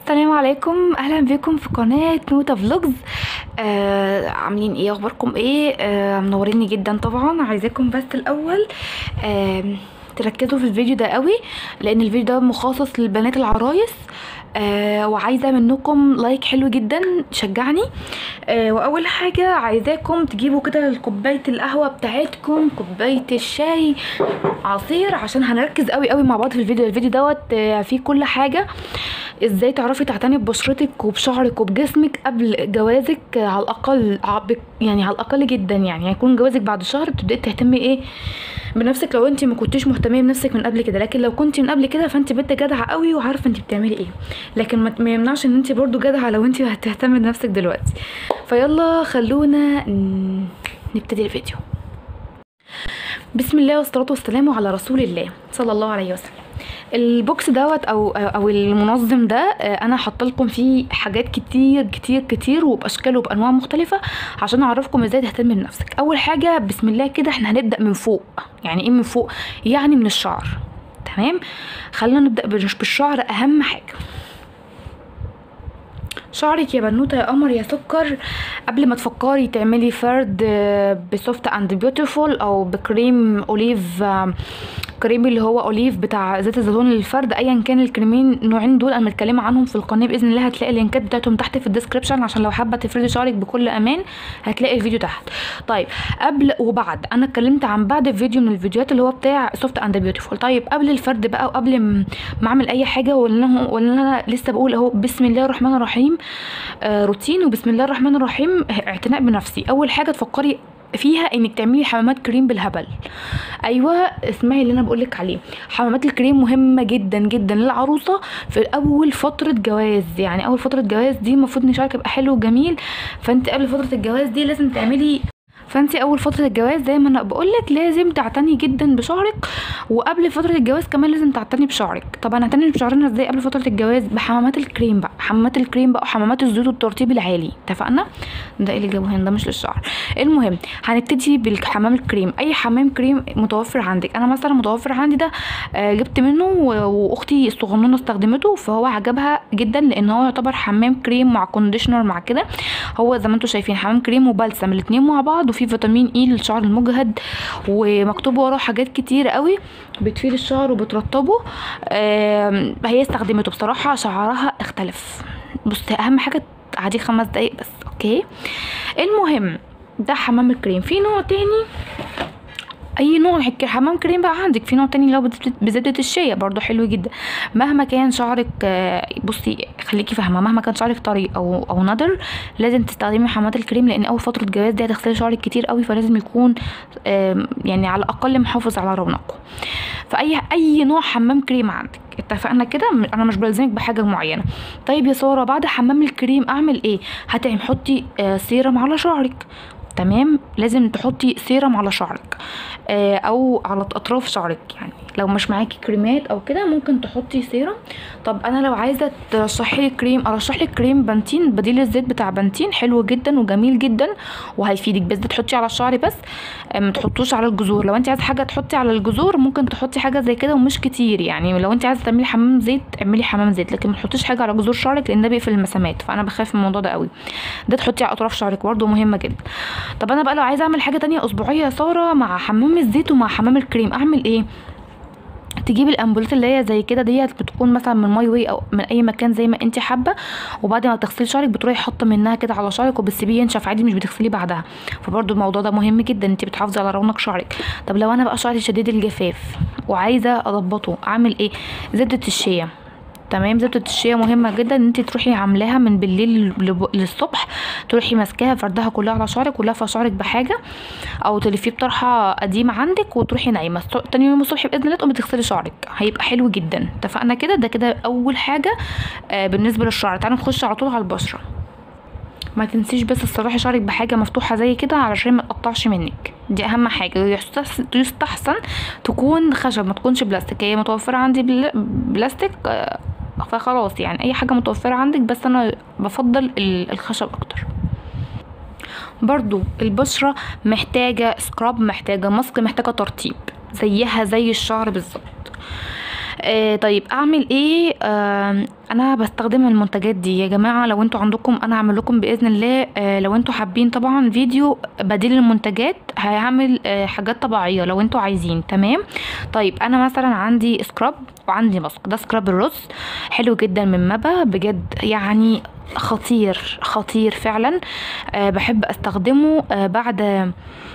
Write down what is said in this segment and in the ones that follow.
السلام عليكم اهلا بكم في قناه نوتا فلوجز آه عاملين ايه اخباركم ايه آه منوريني جدا طبعا عايزاكم بس الاول آه تركزوا في الفيديو ده قوي لان الفيديو ده مخصص للبنات العرايس آه وعايزه منكم لايك حلو جدا شجعني آه واول حاجه عايزاكم تجيبوا كده كوبايه القهوه بتاعتكم كوبايه الشاي عصير عشان هنركز قوي قوي مع بعض في الفيديو الفيديو دوت آه فيه كل حاجه ازاي تعرفي تعتني ببشرتك وبشعرك وبجسمك قبل جوازك آه، على الاقل ع- بك- يعني على الاقل جدا يعني هيكون جوازك بعد شهر بتبداي تهتمي ايه بنفسك لو انت ما كنتيش مهتميه بنفسك من قبل كده لكن لو كنت من قبل كده فانت بنت جدعه قوي وعارفه انت بتعملي ايه لكن ما ما يمنعش ان انت برضو جدعه لو انت هتهتمي بنفسك دلوقتي فيلا خلونا ن- نبتدي الفيديو بسم الله والصلاة والسلام على رسول الله صلى الله عليه وسلم البوكس دوت او او المنظم ده آه، انا حاطه لكم فيه حاجات كتير كتير كتير وباشكال وبانواع مختلفه عشان اعرفكم ازاي تهتمي بنفسك اول حاجه بسم الله كده احنا هنبدا من فوق يعني ايه من فوق يعني من الشعر تمام خلينا نبدا بالش- بالشعر اهم حاجه شعرك يا بنوته يا قمر يا سكر قبل ما تفكري تعملي فرد آه، بسوفت اند بيوتيفول او بكريم اوليف آه، كريم اللي هو اوليف بتاع زيت الزيتون للفرد ايا كان الكريمين النوعين دول انا متكلمه عنهم في القناه باذن الله هتلاقي اللينكات بتاعتهم تحت في الديسكربشن عشان لو حابه تفردي شعرك بكل امان هتلاقي الفيديو تحت طيب قبل وبعد انا اتكلمت عن بعد فيديو من الفيديوهات اللي هو بتاع سوفت اند بيوتيفول طيب قبل الفرد بقى وقبل م- ما اعمل اي حاجه ولا انا ولا انا لسه بقول اهو بسم الله الرحمن الرحيم آه روتين وبسم الله الرحمن الرحيم اعتناء بنفسي اول حاجه تفكري فيها انك تعملي حمامات كريم بالهبل ايوه اسمعي اللي انا بقولك عليه حمامات الكريم مهمه جدا جدا للعروسه في اول فتره جواز يعني اول فتره جواز دي المفروض ان شعرك يبقى حلو وجميل فانت قبل فتره الجواز دي لازم تعملي فانت اول فتره الجواز زي ما انا بقولك لازم تعتني جدا بشعرك وقبل فتره الجواز كمان لازم تعتني بشعرك طب هنعتني بشعرنا ازاي قبل فتره الجواز بحمامات الكريم بقى حمامات الكريم بقى وحمامات الزيوت والترطيب العالي اتفقنا ده ايه اللي جابه هنا ده مش للشعر المهم هنبتدي بالحمام الكريم اي حمام كريم متوفر عندك انا مثلا متوفر عندي ده آه، جبت منه و- واختي الصغنونه استخدمته فهو عجبها جدا لان هو يعتبر حمام كريم مع كونديشنر مع كده هو زي ما انتم شايفين حمام كريم وبلسم الاتنين مع بعض وفيه فيتامين اي للشعر المجهد ومكتوب وراه حاجات كتير قوي بتفيد الشعر وبترطبه آم، هي استخدمته بصراحه شعرها اختلف بص اهم حاجه عادي خمس دقايق بس اوكي المهم ده حمام الكريم في نوع تاني اي نوع حك- حمام كريم بقى عندك في نوع تاني اللي هو بزبدة- بزبدة الشيا برضو حلو جدا مهما كان شعرك آه، بصي خليكي فاهمه مهما كان شعرك طري او او نضر لازم تستخدمي حمامات الكريم لان اول فتره جواز دي هتغسلي شعرك كتير قوي فلازم يكون آم، يعني على الاقل محافظ على رونقه فاي اي نوع حمام كريم عندك اتفقنا كده م- انا مش بلزمك بحاجه معينه طيب يا ساره بعد حمام الكريم اعمل ايه هتعمل حطي آه، سيرم على شعرك تمام لازم تحطي سيرم على شعرك آه، او على اطراف شعرك يعني لو مش معاكي كريمات او كده ممكن تحطي سيرم طب انا لو عايزه ترشحي لي كريم ارشح لك كريم بنتين بديل الزيت بتاع بنتين حلو جدا وجميل جدا وهيفيدك بس ده تحطي على الشعر بس آه، ما تحطوش على الجذور لو انت عايزه حاجه تحطي على الجذور ممكن تحطي حاجه زي كده ومش كتير يعني لو انت عايزه تعملي حمام زيت اعملي حمام زيت لكن ما تحطيش حاجه على جذور شعرك لان ده بيقفل المسامات فانا بخاف من الموضوع ده قوي ده تحطي على اطراف شعرك برده مهمه جدا طب انا بقى لو عايزه اعمل حاجه تانية اسبوعيه يا ساره مع حمام الزيت ومع حمام الكريم اعمل ايه تجيبي الامبولات اللي هي زي كده ديت بتكون مثلا من ماي واي او من اي مكان زي ما انت حابه وبعد ما تغسلي شعرك بتروحي حاطه منها كده على شعرك وبتسيبيه ينشف عادي مش بتغسليه بعدها فبرضه الموضوع ده مهم جدا انت بتحافظي على رونق شعرك طب لو انا بقى شعري شديد الجفاف وعايزه اضبطه اعمل ايه زبده الشيا تمام زبدة الشيا مهمة جدا ان انت تروحي عاملاها من بالليل لب- للصبح تروحي ماسكاها فردها كلها على شعرك ولافه شعرك بحاجة او تلفيه بطرحة قديمة عندك وتروحي نايمة الص- تاني يوم الصبح باذن الله تقومي تغسلي شعرك هيبقى حلو جدا اتفقنا كده ده كده اول حاجة آه بالنسبة للشعر تعالوا نخش على طول على البشرة ما تنسيش بس تسرحي شعرك بحاجه مفتوحه زي كده علشان ما تقطعش منك دي اهم حاجه يستحسن, يستحسن تكون خشب ما تكونش بلاستيك هي متوفره عندي بل- بلاستيك آه، فخلاص يعني اي حاجه متوفره عندك بس انا بفضل ال- الخشب اكتر برضو البشرة محتاجة سكراب محتاجة ماسك محتاجة ترطيب زيها زي الشعر بالظبط آه طيب اعمل ايه آه انا بستخدم المنتجات دي يا جماعه لو انتوا عندكم انا هعمل لكم باذن الله آه لو انتوا حابين طبعا فيديو بديل المنتجات هعمل آه حاجات طبيعيه لو انتوا عايزين تمام طيب انا مثلا عندي سكراب وعندي ماسك ده سكراب الرز حلو جدا من مبا بجد يعني خطير خطير فعلا آه بحب استخدمه آه بعد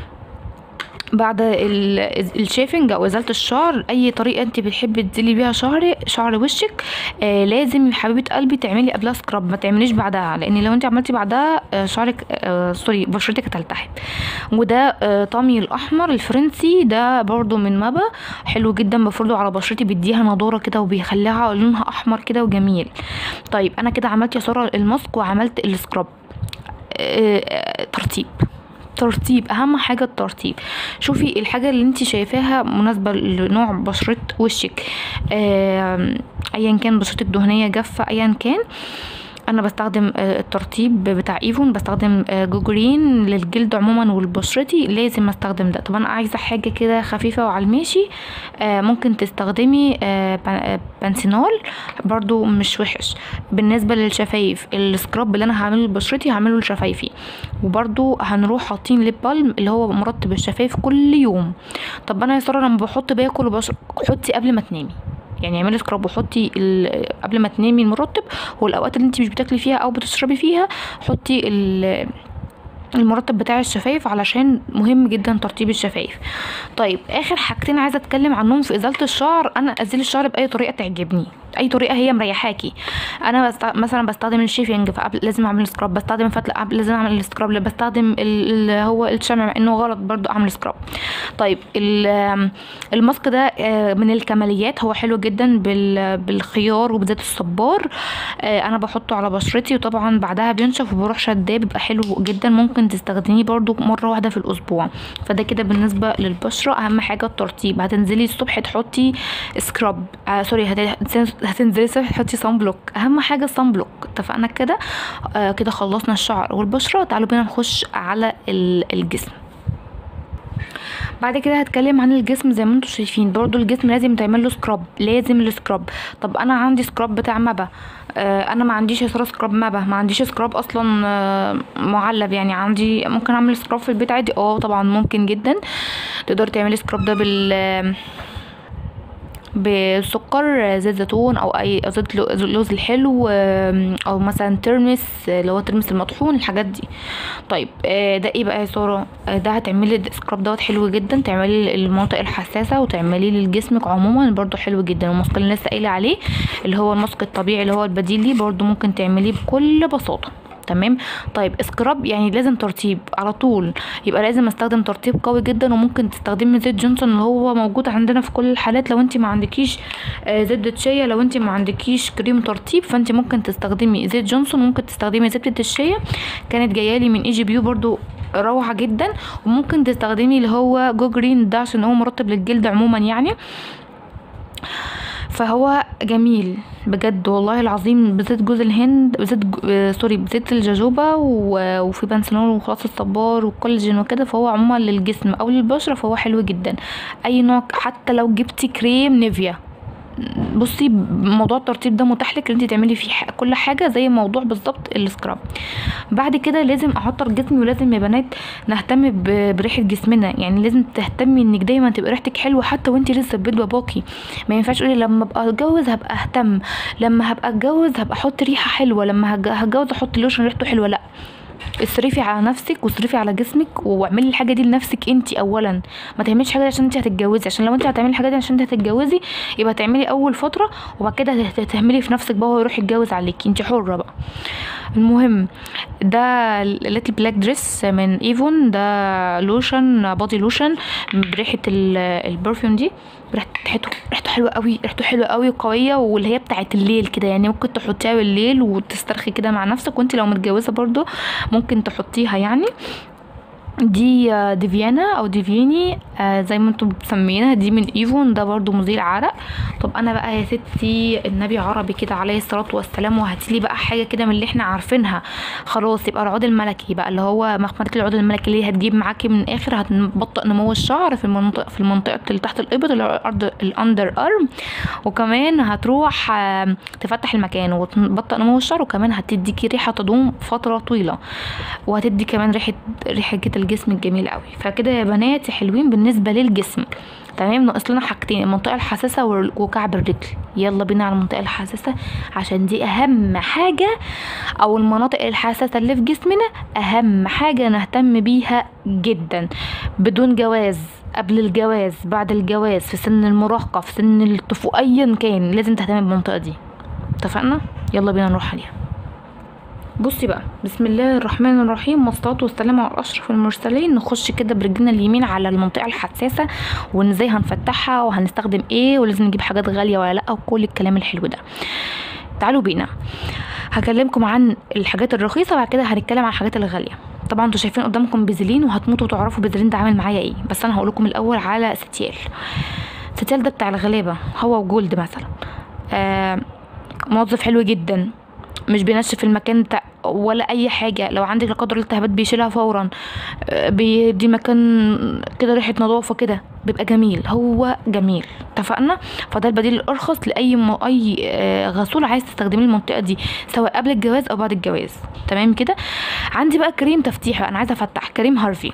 بعد ال- الشيفنج او ازاله الشعر اي طريقه انت بتحبي تزيلي بيها شعر شعر وشك آه لازم يا حبيبه قلبي تعملي قبلها سكراب ما تعمليش بعدها لان لو انت عملتي بعدها آه شعرك آه سوري بشرتك هتلتحم وده آه طامي الاحمر الفرنسي ده برضو من مبا حلو جدا بفرده على بشرتي بيديها نضاره كده وبيخليها لونها احمر كده وجميل طيب انا كده عملت يا ساره الماسك وعملت السكراب آه، آه، ترتيب ترتيب اهم حاجه الترتيب شوفي الحاجه اللي انت شايفاها مناسبه لنوع بشره وشك آم، ايا كان بشرتك دهنيه جافه ايا كان انا بستخدم آه، الترطيب بتاع ايفون بستخدم آه، جوجرين للجلد عموما ولبشرتي لازم استخدم ده طب انا عايزه حاجه كده خفيفه وعلى الماشي آه، ممكن تستخدمي آه، بان- آه، بنسينول برضو مش وحش بالنسبه للشفايف السكراب اللي انا هعمله لبشرتي هعمله لشفايفي وبرضو هنروح حاطين ليب بالم اللي هو مرطب الشفايف كل يوم طب انا يا ساره لما بحط باكل وبشرب حطي قبل ما تنامي يعني اعملي سكراب وحطي ال- قبل ما تنامي المرطب والاوقات اللي انت مش بتاكلي فيها او بتشربي فيها حطي ال- المرطب بتاع الشفايف علشان مهم جدا ترطيب الشفايف طيب اخر حاجتين عايزه اتكلم عنهم في ازاله الشعر انا ازيل الشعر باي طريقه تعجبني اي طريقه هي مريحاكي انا بست... مثلا بستخدم الشيفنج فقبل لازم اعمل سكراب بستخدم فتله قبل لازم اعمل السكراب اللي بستخدم ال... اللي هو الشمع مع انه غلط برضو اعمل سكراب طيب ال- الماسك ده آه، من الكماليات هو حلو جدا بال... بالخيار وبزيت الصبار آه، انا بحطه على بشرتي وطبعا بعدها بينشف وبروح شداه بيبقى حلو جدا ممكن تستخدميه برضو مره واحده في الاسبوع فده كده بالنسبه للبشره اهم حاجه الترطيب هتنزلي الصبح تحطي سكراب آه سوري هت- هتنزلي الصبح تحطي صن بلوك اهم حاجه صن بلوك اتفقنا كده آه كده خلصنا الشعر والبشره تعالوا بينا نخش على ال- الجسم بعد كده هتكلم عن الجسم زي ما انتم شايفين برضو الجسم لازم تعمل له سكراب لازم السكراب طب انا عندي سكراب بتاع مبا آه انا ما عنديش يا ساره سكراب مبا ما عنديش سكراب اصلا آه معلب يعني عندي ممكن اعمل سكراب في البيت عادي اه طبعا ممكن جدا تقدري تعملي سكراب ده بال بسكر زيت زيتون او اي أو زيت لو- لوز الحلو آم، او مثلا ترمس اللي هو ترمس المطحون الحاجات دي طيب آه، ده ايه بقى يا ساره آه، ده هتعملي السكراب دوت حلو جدا تعملي المناطق الحساسه وتعمليه لجسمك عموما برضو حلو جدا الماسك اللي لسه قايله عليه اللي هو الماسك الطبيعي اللي هو البديل ليه برضو ممكن تعمليه بكل بساطه تمام طيب سكراب يعني لازم ترطيب على طول يبقى لازم استخدم ترطيب قوي جدا وممكن تستخدمي زيت جونسون اللي هو موجود عندنا في كل الحالات لو انت ما عندكيش آه، زبدة شيا لو انت ما عندكيش كريم ترطيب فانت ممكن تستخدمي زيت جونسون ممكن تستخدمي زبدة الشيا كانت جايالي من اي جي بيو برضو روعة جدا وممكن تستخدمي اللي هو جو جرين ده عشان هو مرطب للجلد عموما يعني فهو جميل بجد والله العظيم بزيت جوز الهند بزيت جو... آه، سوري بزيت الجاجوبا و... وفي بنسلول وخلاص الصبار والكولاجين وكده فهو عموما للجسم او للبشره فهو حلو جدا اي نوع حتى لو جبتي كريم نيفيا بصي موضوع الترطيب ده متاح لك ان انت تعملي فيه ح- كل حاجه زي موضوع بالظبط السكراب بعد كده لازم احطر جسمي ولازم يا بنات نهتم ب- بريحه جسمنا يعني لازم تهتمي انك دايما تبقى ريحتك حلوه حتى وانت لسه في بيت باباكي ما ينفعش تقولي لما ابقى اتجوز هبقى اهتم لما هبقى اتجوز هبقى احط ريحه حلوه لما هج- هتجوز احط لوشن ريحته حلوه لا اصرفي على نفسك واصرفي على جسمك واعملي الحاجه دي لنفسك انت اولا ما تعمليش حاجه دي عشان انت هتتجوزي عشان لو انت هتعملي الحاجه دي عشان انت هتتجوزي يبقى تعملي اول فتره وبعد كده هت- تعملي في نفسك بقى هو يروح يتجوز عليكي انت حره بقى المهم ده ليتل بلاك دريس من ايفون ده لوشن بادي لوشن بريحه ال- البرفيوم دي ريحته ريحته حلوه قوي ريحته حلوه قوي وقويه واللي هي بتاعه الليل كده يعني ممكن تحطيها بالليل وتسترخي كده مع نفسك وانت لو متجوزه برضو ممكن تحطيها يعني دي آه، ديفيانا او ديفيني آه، زي ما انتم مسمينها دي من ايفون ده برضو مزيل عرق طب انا بقى يا ستي النبي عربي كده عليه الصلاه والسلام وهاتيلي بقى حاجه كده من اللي احنا عارفينها خلاص يبقى العود الملكي بقى اللي هو مخمره العود الملكي اللي هتجيب معاكي من الاخر هتبطئ نمو الشعر في المنطقه في المنطقه اللي تحت الابط اللي هو الارض الاندر ارم وكمان هتروح آه، تفتح المكان وتبطئ نمو الشعر وكمان هتديكي ريحه تدوم فتره طويله وهتدي كمان ريحه ريحه كده الجسم الجميل قوي فكده يا بنات حلوين بالنسبه للجسم تمام ناقص لنا حاجتين المنطقه الحساسه وال- وكعب الرجل يلا بينا على المنطقه الحساسه عشان دي اهم حاجه او المناطق الحساسه اللي في جسمنا اهم حاجه نهتم بيها جدا بدون جواز قبل الجواز بعد الجواز في سن المراهقه في سن الطفوله ايا كان لازم تهتم بالمنطقه دي اتفقنا يلا بينا نروح عليها بصي بقى بسم الله الرحمن الرحيم والصلاة والسلام على أشرف المرسلين نخش كده برجلنا اليمين على المنطقة الحساسة وإن ازاي هنفتحها وهنستخدم ايه ولازم نجيب حاجات غالية ولا لأ وكل الكلام الحلو ده تعالوا بينا هكلمكم عن الحاجات الرخيصة وبعد كده هنتكلم عن الحاجات الغالية طبعا انتوا شايفين قدامكم بيزلين وهتموتوا تعرفوا بيزلين ده عامل معايا ايه بس انا هقول لكم الاول على ستيال ستيال ده بتاع الغلابة هو وجولد مثلا آه موظف حلو جدا مش بينشف المكان بتاع ولا اي حاجه لو عندك لا قدر الله التهابات بيشيلها فورا آه، بيدي مكان كده ريحه نظافه كده بيبقى جميل هو جميل اتفقنا فده البديل الارخص لاي م... اي آه، غسول عايز تستخدميه المنطقه دي سواء قبل الجواز او بعد الجواز تمام كده عندي بقى كريم تفتيح بقى انا عايزه افتح كريم هارفي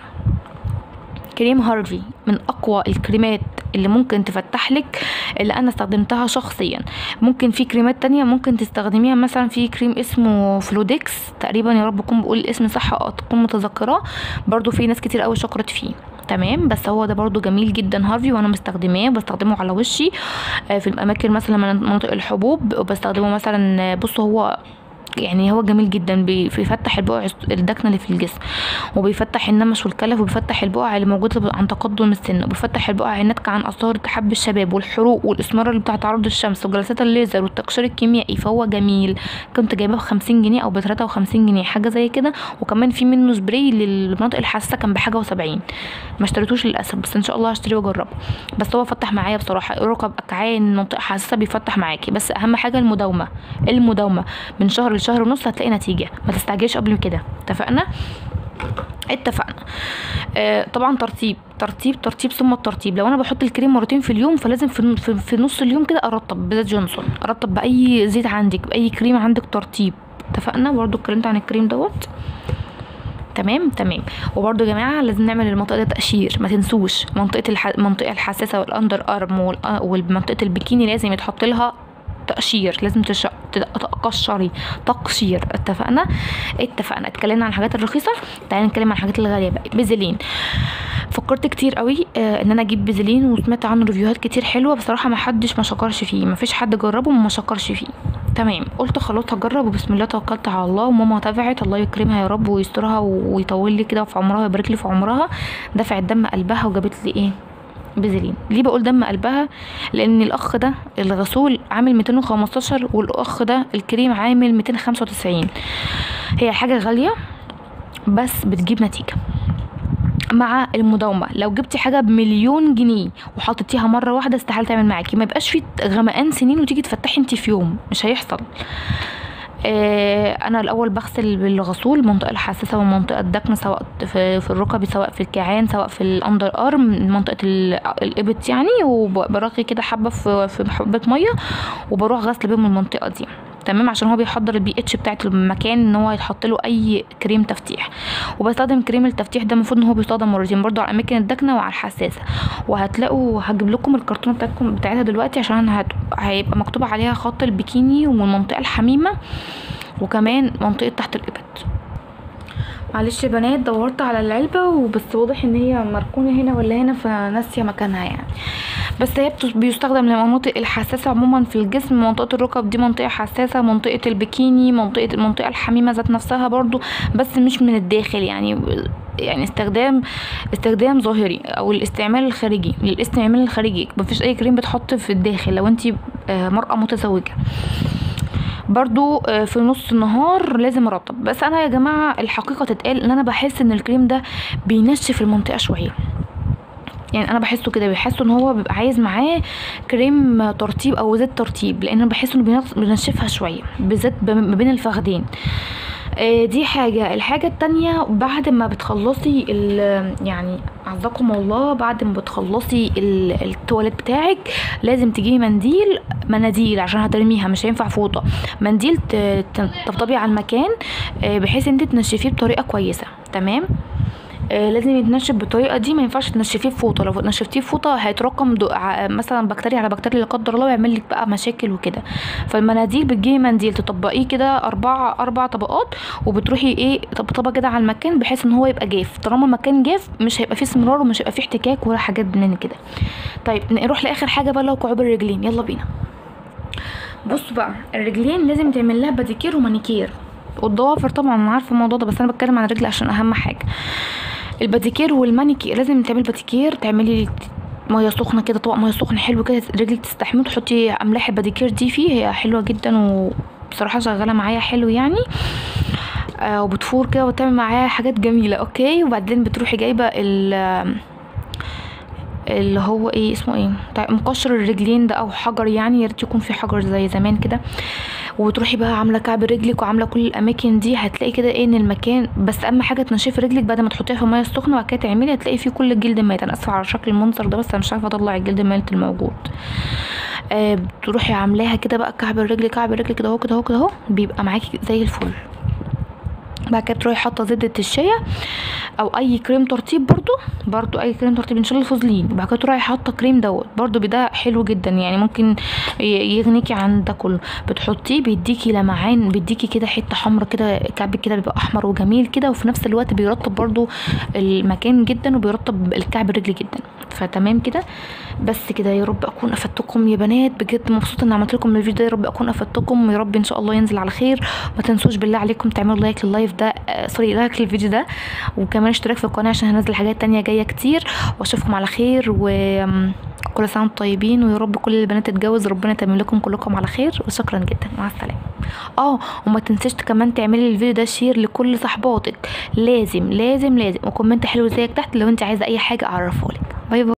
كريم هارفي من اقوى الكريمات اللي ممكن تفتح لك اللي انا استخدمتها شخصيا ممكن في كريمات تانية ممكن تستخدميها مثلا في كريم اسمه فلودكس تقريبا يا رب اكون بقول الاسم صح او تكون متذكراه برضو في ناس كتير قوي شكرت فيه تمام بس هو ده برضو جميل جدا هارفي وانا مستخدماه بستخدمه على وشي آه، في الاماكن مثلا من مناطق الحبوب وبستخدمه مثلا آه، بصوا هو يعني هو جميل جدا بي- بيفتح البقع الدكنه اللي في الجسم وبيفتح النمش والكلف وبيفتح البقع اللي موجوده عن تقدم السن وبيفتح البقع الناتجه عن اثار التحاب الشباب والحروق والاسمار اللي بتاع تعرض الشمس وجلسات الليزر والتقشير الكيميائي فهو جميل كنت جايباه ب 50 جنيه او ب 53 جنيه حاجه زي كده وكمان في منه سبراي للمناطق الحساسه كان بحاجه و70 ما اشتريتوش للاسف بس ان شاء الله هشتريه واجربه بس هو فتح معايا بصراحه ركب اكعان منطقه حساسه بيفتح معاكي بس اهم حاجه المداومه المداومه من شهر لشهر ونص هتلاقي نتيجه ما تستعجلش قبل كده اتفقنا اتفقنا آه طبعا ترتيب ترتيب ترتيب ثم الترتيب لو انا بحط الكريم مرتين في اليوم فلازم في, في, في نص اليوم كده ارطب بزيت جونسون ارطب باي زيت عندك باي كريم عندك ترتيب اتفقنا برضو اتكلمت عن الكريم دوت تمام تمام وبرده يا جماعه لازم نعمل المنطقه دي تقشير ما تنسوش منطقه الح... المنطقه الحساسه والاندر ارم وال... ومنطقه البيكيني لازم يتحط لها تقشير لازم تش... تقشري تقشير اتفقنا اتفقنا اتكلمنا عن الحاجات الرخيصه تعالى نتكلم عن الحاجات الغاليه بقى بيزلين فكرت كتير قوي آه ان انا اجيب بيزلين وسمعت عنه ريفيوهات كتير حلوه بصراحه ما حدش ما شكرش فيه ما فيش حد جربه وما شكرش فيه تمام قلت خلاص هجرب وبسم الله توكلت على الله وماما تابعت الله يكرمها يا رب ويسترها ويطول لي كده في عمرها ويبارك لي في عمرها دفعت دم قلبها وجابت لي ايه بزلين ليه بقول دم قلبها لان الاخ ده الغسول عامل 215 والاخ ده الكريم عامل 295 هي حاجه غاليه بس بتجيب نتيجه مع المداومه لو جبتي حاجه بمليون جنيه وحطيتيها مره واحده استحاله تعمل معاكي ما يبقاش في غمقان سنين وتيجي تفتحي انت في يوم مش هيحصل آه انا الاول بغسل بالغسول المنطقه الحساسه والمنطقه الدكنه سواء في, في الركب سواء في الكيعان سواء في الاندر ارم منطقه الابط يعني وبرقي كده حبه في في حبه ميه وبروح غسل بيهم المنطقه دي تمام عشان هو بيحضر البي اتش بتاعت المكان ان هو يتحط له اي كريم تفتيح وبستخدم كريم التفتيح ده المفروض ان هو بيستخدم مرتين برضو على الاماكن الداكنه وعلى الحساسه وهتلاقوا هجيب لكم الكرتونه بتاعتكم بتاعتها دلوقتي عشان هت... هيبقى مكتوب عليها خط البيكيني والمنطقه الحميمه وكمان منطقه تحت الابط معلش يا بنات دورت على العلبة وبس واضح ان هي مركونة هنا ولا هنا فناسية مكانها يعني بس هي بيستخدم للمناطق الحساسة عموما في الجسم منطقة الركب دي منطقة حساسة منطقة البيكيني منطقة المنطقة الحميمة ذات نفسها برضو بس مش من الداخل يعني يعني استخدام استخدام ظاهري او الاستعمال الخارجي للاستعمال الخارجي مفيش اي كريم بتحط في الداخل لو انت مرأة متزوجة برضو آه، في نص النهار لازم ارطب بس انا يا جماعه الحقيقه تتقال ان انا بحس ان الكريم ده بينشف المنطقه شويه يعني انا بحسه كده بحسه ان هو بيبقى عايز معاه كريم ترطيب او زيت ترطيب لان انا بحس انه بينص- بينشفها شويه بالذات ب- ما بين الفخدين آه، دي حاجة الحاجة التانية بعد ما بتخلصي ال- يعني عزكم الله بعد ما بتخلصي ال- التواليت بتاعك لازم تجيبي منديل مناديل عشان هترميها مش هينفع فوطة منديل ت- تطبطبي على المكان آه، بحيث انت تنشفيه بطريقة كويسة تمام آه، لازم يتنشف بالطريقه دي ما ينفعش تنشفيه بفوطه لو نشفتيه بفوطه هيتراكم دو... ع- مثلا بكتيريا على بكتيريا لا قدر الله ويعمل لك بقى مشاكل وكده فالمناديل بتجيبي منديل تطبقيه كده اربع اربع طبقات وبتروحي ايه طبطبه كده على المكان بحيث ان هو يبقى جاف طالما المكان جاف مش هيبقى فيه اسمرار ومش هيبقى فيه احتكاك ولا حاجات من كده طيب نروح لاخر حاجه بقى لو كعوب الرجلين يلا بينا بصوا بقى الرجلين لازم تعمل لها باديكير ومانيكير والضوافر طبعا انا عارفه الموضوع ده بس انا بتكلم عن الرجل عشان اهم حاجه الباديكير والمانيكير لازم تعملي باديكير تعملي ميه سخنه كده طبق ميه سخن حلو كده رجلك تستحمل تحطي املاح الباديكير دي فيه هي حلوه جدا وبصراحه شغاله معايا حلو يعني آه وبتفور كده وتعمل معايا حاجات جميله اوكي وبعدين بتروحي جايبه ال اللي هو ايه اسمه ايه بتاع مقشر الرجلين ده او حجر يعني يا ريت يكون في حجر زي زمان كده وتروحي بقى عامله كعب رجلك وعامله كل الاماكن دي هتلاقي كده ايه ان المكان بس اهم حاجه تنشفي رجلك بعد ما تحطيها في الميه السخنه وبعد كده تعملي هتلاقي فيه كل الجلد ميت انا اسفه على شكل المنظر ده بس انا مش عارفه اطلع الجلد الميت الموجود آه تروحي عاملاها كده بقى كعب الرجل كعب الرجل كده اهو كده اهو كده اهو بيبقى معاكي زي الفل بعد كده تروحي حاطه زبده الشيا او اي كريم ترطيب برضو برضو اي كريم ترطيب ان شاء الله الفازلين وبعد كده تروحي حاطه كريم دوت برضو ده حلو جدا يعني ممكن ي- يغنيكي عن ده كله بتحطيه بيديكي لمعان بيديكي كده حته حمرا كده كعبك كده بيبقى احمر وجميل كده وفي نفس الوقت بيرطب برضو المكان جدا وبيرطب الكعب الرجل جدا فتمام كده بس كده يا رب اكون افدتكم يا بنات بجد مبسوطه ان عملت لكم الفيديو ده يا رب اكون افدتكم يا رب ان شاء الله ينزل على خير ما تنسوش بالله عليكم تعملوا لايك لللايف ده آه، سوري لايك للفيديو ده وكمان اشتراك في القناه عشان هنزل حاجات تانية جايه كتير واشوفكم على خير و آم، كل سنه وانتم طيبين ويا رب كل البنات تتجوز ربنا يتمم لكم كلكم على خير وشكرا جدا مع السلامه اه وما تنسيش كمان تعملي الفيديو ده شير لكل صحباتك لازم لازم لازم وكومنت حلو زيك تحت لو انت عايزه اي حاجه اعرفها لك باي باي